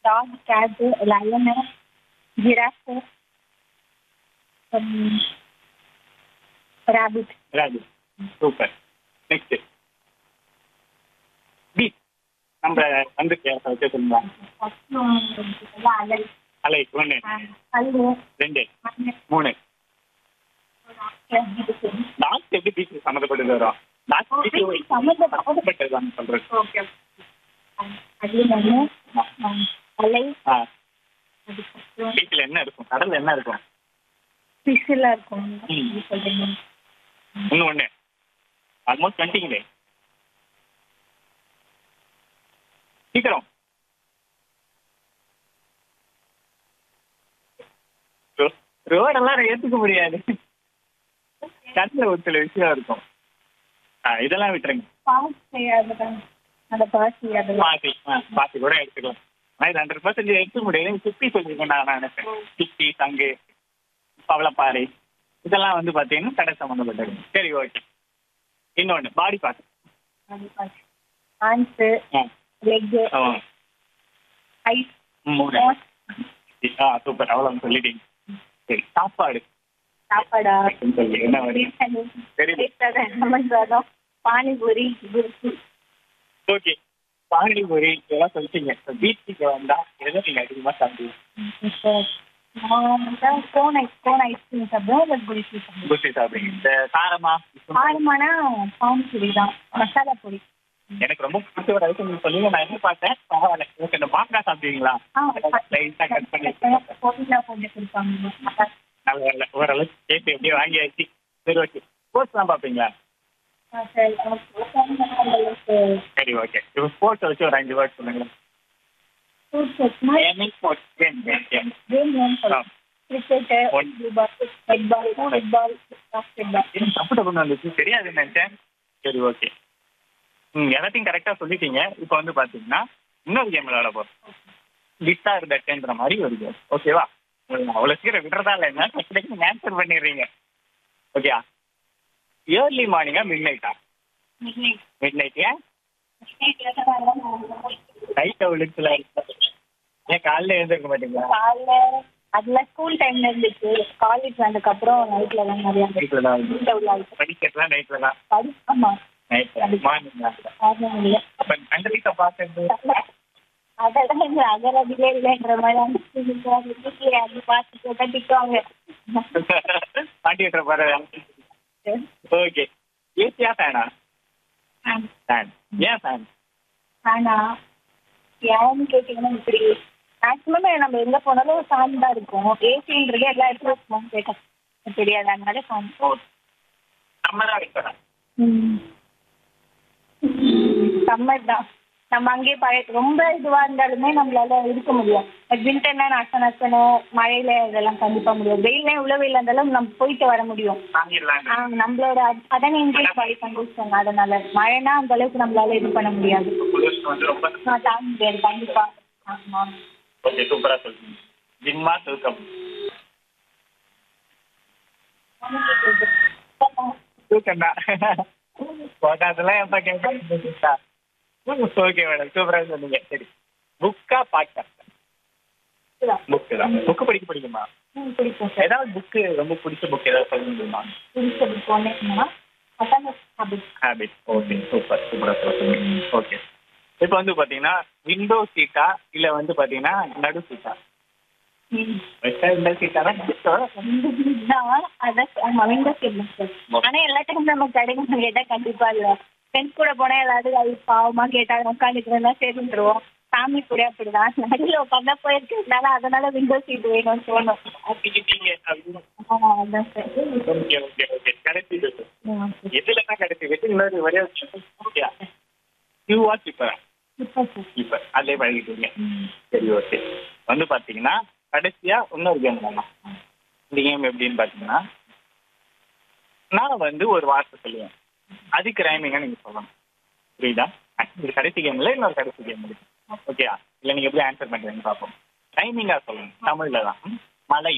Talk cat lion giraffe rabbit Raju super next peach நம்ம வந்து வச்சு சொல்லுவாங்க அலை அலை ஒன்று கல்லு ரெண்டு மண்ணு மூணு லாஸ்ட் எப்படி பீச் சம்மந்தப்பட்டது வரும் லாஸ்ட் பீச் சம்மந்தப்பட்டது தான் சொல்றேன் ஓகே அது மண்ணு அலை ஆ அதுக்கப்புறம் பீச்சில் என்ன இருக்கும் கடல்ல என்ன இருக்கும் ஃபிஷ்ஷில் இருக்கும் ம். சொல்றீங்க இன்னும் ஒன்று ஆல்மோஸ்ட் வந்துட்டீங்களே சீக்கிரம் ரோ- ரோடெல்லாம் ஏத்துக்க முடியாது கண்ணில் ஒரு சில விஷயம் இருக்கும் ஆ, இதெல்லாம் விட்டுருங்க பாஸ் செய்யாததான் அந்த பாசி அதெல்லாம் பாசி ஆ, பாசி கூட எடுத்துக்கலாம் ஆனால் இது ஹண்ட்ரட் பர்சன்டேஜ் எடுத்துக்க முடியாது சுத்தி சொல்லிருக்கேன் நான் நினைச்சேன் சுத்தி சங்கு பவளப்பாறை இதெல்லாம் வந்து பார்த்தீங்கன்னா கடை சம்மந்தப்பட்டது சரி ஓகே இன்னொன்று பாடி பார்ட் அது பாசி ஹேண்ட்ஸு ஆ லெக்கு ஆ ஐஸ் மூணு ஆ சூப்பர் அவ்வளோ சொல்லிட்டீங்க சரி சாப்பாடு சாப்பாடா சொல்லி என்ன வரி தெரியல லெமன் சாதம் பானிபூரி குருசி ஓகே பானிபூரி இதெல்லாம் சொல்லிட்டீங்க இப்போ பீச்சுக்கு வந்தா எதை நீங்க அதிகமாக சாப்பிடுவீங்க நான் தான் கோன் ஐஸ் கோன் ஐஸ்கிரீம் சாப்பிடுவேன் இல்லை குருசி சாப்பிடுவேன் குச்சி சாப்பிடுவீங்க இந்த காரமா காரமானா பானிபூரி தான் மசாலா பொரி எனக்கு ரொம்ப பிடிச்ச ஒரு ஐட்டம் நீங்க சொல்லுங்க நான் என்ன பார்த்தேன் பரவாயில்ல உங்களுக்கு இந்த மாங்காய் சாப்பிடுவீங்களா ஆ லைட்டாக கட் பண்ணி பொரிலா போட்டு கொடுப்பாங்க நல்ல நல்ல ஓரளவுக்கு கேட்டு எப்படியும் வாங்கியாச்சு சரி ஓகே ஸ்போர்ட்ஸ்லாம் பார்ப்பீங்களா ஆ, சரி எனக்கு சரி ஓகே இப்போ ஸ்போர்ட்ஸ் வச்சு ஒரு அஞ்சு வேர்ட் சொல்லுங்க ஃப்ரூட்ஸ் வச்சுனா any sports game game game game name சொல்லலாம் cricket one. Head ball football basketball இது தப்பு தப்புன்னு வந்துச்சு தெரியாதுன்னு நினைச்சேன் சரி ஓகே ம் எல்லாத்தையும் கரெக்டாக சொல்லிட்டீங்க இப்போ வந்து பார்த்தீங்கன்னா இன்னொரு கேம் விளையாட போகிறோம் விட்டா இருந்தன்ற மாதிரி ஒரு கேம் ஓகேவா அவ்வளோ சீக்கிரம் விடுறதா இல்லை என்ன நீங்கள் ஆன்சர் பண்ணிடுறீங்க ஓகேயா ஏர்லி மார்னிங்கா மிட் நைட்டா மிட் நைட் ஏன் நைட் அவ்வளோத்துல ஏன் காலைல எழுந்திருக்க மாட்டீங்களா காலைல அதுல ஸ்கூல் டைம்ல இருந்துச்சு காலேஜ் வந்ததுக்கு அப்புறம் நைட்ல தான் நிறைய நைட்டில் தான் வீட்டுல உள்ள ஆளுக்கு படிக்கிறதுலாம் நைட்டில் தான் படி ஆமா நைட் மார்னிங் தான் காரணம் இல்லை அப்போ அந்த வீட்டை பார்க்கறது அதெல்லாம் இந்த அகரபிலே இல்லைன்ற மாதிரி அந்த வீட்டுல அது பார்த்து போட்டா திட்டுவாங்க பாட்டி விட்டுற பாரு ஓகே ஏசியா ஃபேனா ஃபேன் ஏன் ஃபேன் ஆனா ஏன்னு கேட்டீங்கன்னா இப்படி மேக்ஸிமம் நம்ம எங்க போனாலும் ஃபேன் தான் இருக்கும் ஏசின்றது எல்லா இடத்துலயும் இருக்குமான்னு கேட்டேன் தெரியாது அதனால ஃபேன் ஓ சம்மரா விட்டுறேன் சம்மர் தான் நம்ம அங்கேயே பழைய ரொம்ப இதுவா இருந்தாலுமே நம்மளால இருக்க முடியும் வின்டர்னா நச நசனும் மழையில இதெல்லாம் கண்டிப்பா முடியும் வெயில்ல எவ்வளவு வெயில் இருந்தாலும் நம்ம போயிட்டு வர முடியும் வாங்கிடலாங்க ஆ, நம்மளோட அத- அதானே இங்கிலீஷ் பாடி கண்டிஷன் அதனால மழைனா அந்த அளவுக்கு நம்மளால இது பண்ண முடியாது குளிர்ச்சி வந்து ரொம்ப நான் தாங்க முடியாது கண்டிப்பா ஆமா ஓகே சூப்பரா சொல்லுங்க ஜிம்மா தூக்கம் தூக்கம் தான் போட்டாதெல்லாம் எப்ப கேட்க ஓகே மேடம் சூப்பரா சொன்னீங்க சரி புக்கா பாட்டா புக்கு தான் புக்கு படிக்க பிடிக்குமா ம், பிடிக்கும் சார் ஏதாவது புக்கு ரொம்ப பிடிச்ச புக் ஏதாவது சொல்ல முடியுமா பிடிச்சது போனேன்னா அதான் ஹாபிட் ஹேபிட் ஓகே சூப்பர் சூப்பரா சொல்லுங்க ஓகே இப்போ வந்து பாத்தீங்கன்னா விண்டோ சீட்டா இல்ல வந்து பாத்தீங்கன்னா நடு சீட்டா வெஸ்டா விண்டோ சீட்டா தான் தான் அதான் ஆமா விண்டோ சீட் சார் ஆனா எல்லா டைம் நம்ம கிடைக்கும் கேட்டா கண்டிப்பா இல்ல ஃப்ரெண்ட்ஸ் கூட போனா எல்லாரும் அது பாவமா கேட்டா உட்காந்துக்கிறதா சேர்ந்துருவோம் ஃபேமிலி கூட அப்படிதான் நடுவில் உட்காந்தா போயிருக்கிறதுனால அதனால விண்டோ சீட் வேணும்னு தோணும் ஆக்கிக்கிட்டீங்க அப்படின்னு ஆ, அதான் சார் ஓகே ஓகே ஓகே கடைசி இது. ஆ, எதுல தான் கடைசி வெற்றி இன்னொரு ஒரே ஓகே கியூவா ஸ்லிப்பரா இப்போ சார் ஸ்லிப்பர் அதே பழகிட்டீங்க ம். சரி ஓகே வந்து பாத்தீங்கன்னா கடைசியா இன்னொரு கேம் விளையாடலாம் இந்த கேம் எப்படின்னு பாத்தீங்கன்னா நான் வந்து ஒரு வார்த்தை சொல்லுவேன் அதுக்கு ரைமிங்கா நீங்க சொல்லணும் புரியுதா இது கடைசி கேம்ல இன்னொரு கடைசி கேம் இருக்கு ஓகேயா இல்ல நீங்க எப்படி ஆன்சர் பண்றீங்கன்னு பார்ப்போம் ரைமிங்கா சொல்லணும் தமிழ்ல தான் ம்? மலை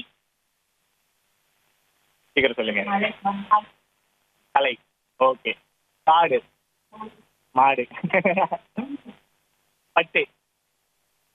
சீக்கிரம் சொல்லுங்க மழை, கலை ஓகே காடு மாடு பட்டு